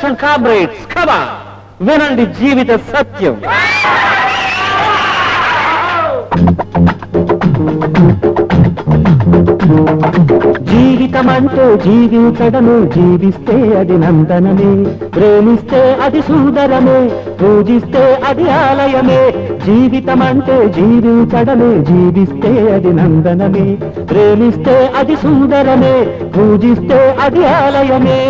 brothers and comrades కమా వినండి జీవిత సత్యం జీవితం అంటే జీవించడమే జీవిస్తే అది నందనమే ప్రేమిస్తే అది సుందరమే పూజిస్తే అది ఆలయమే జీవితం అంటే జీవించడమే జీవిస్తే అది నందనమే ప్రేమిస్తే అది సుందరమే పూజిస్తే అది ఆలయమే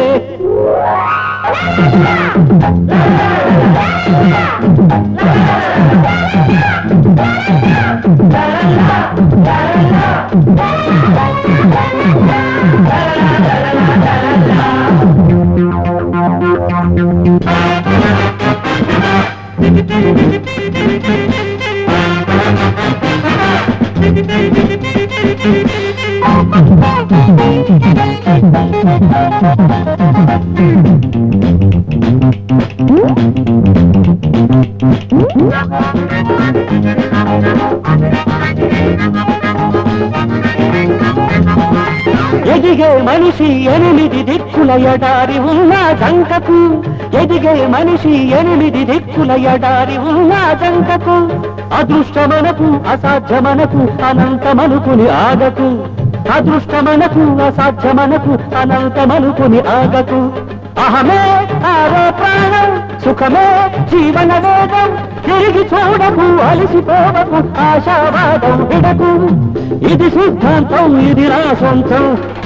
ఎదిగే మనిషి ఎనిమిది దిక్కుల ఎడారి ఉన్న జంకకు ఎదిగే మనిషి ఎనిమిది దిక్కుల ఎడారి ఉన్న జంకకు అదృష్టమనకు అసాధ్యమనకు అనంతమనుకుని ఆగకు అదృష్టమనకు అసాధ్యమనకు అనంతమనుకుని ఆగకు అహమే ఆరో ప్రాణం సుఖమే జీవన వేగం తిరిగి చూడకు అలసిపోవకు ఆశావాదం విడకు ఇది సిద్ధాంతం ఇది నా సొంతం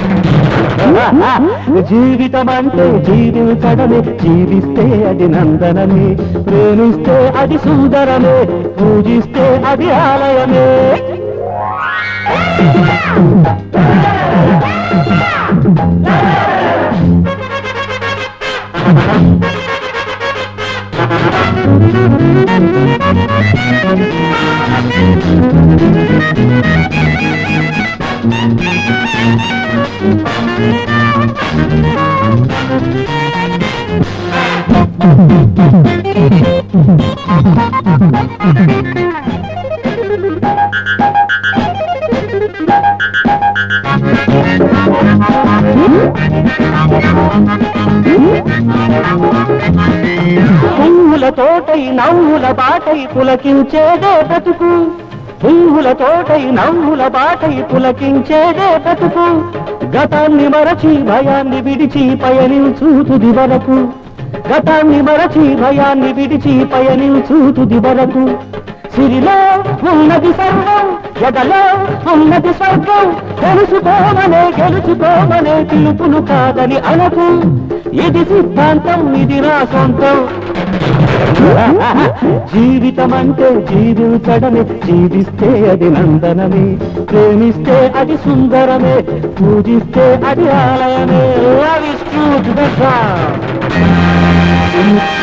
జీవితం అంటే జీవించడమే జీవిస్తే అది నందనమే ప్రేమిస్తే అది సుందరమే పూజిస్తే అది ఆలయమే పువ్వుల తోటై నవ్వుల బాటై పులకించేదే బతుకు పువ్వుల తోటై నవ్వుల బాటై పులకించేదే బతుకు గతాన్ని మరచి భయాన్ని విడిచి పయనించు తుది వరకు గతాన్ని మరచి భయాన్ని విడిచి పయనించు తుది వరకు సిరిలో ఉన్నది సర్వం ఎదలో ఉన్నది స్వర్గం తెలుసుకోమనే గెలుచుకోమనే పిలుపులు కాదని అనకు ఇది సిద్ధాంతం ఇది నా సొంతం జీవితం అంటే జీవించడమే జీవిస్తే అది నందనమే ప్రేమిస్తే అది సుందరమే పూజిస్తే అది ఆలయమే లవ్ ఇస్ ట్రూత్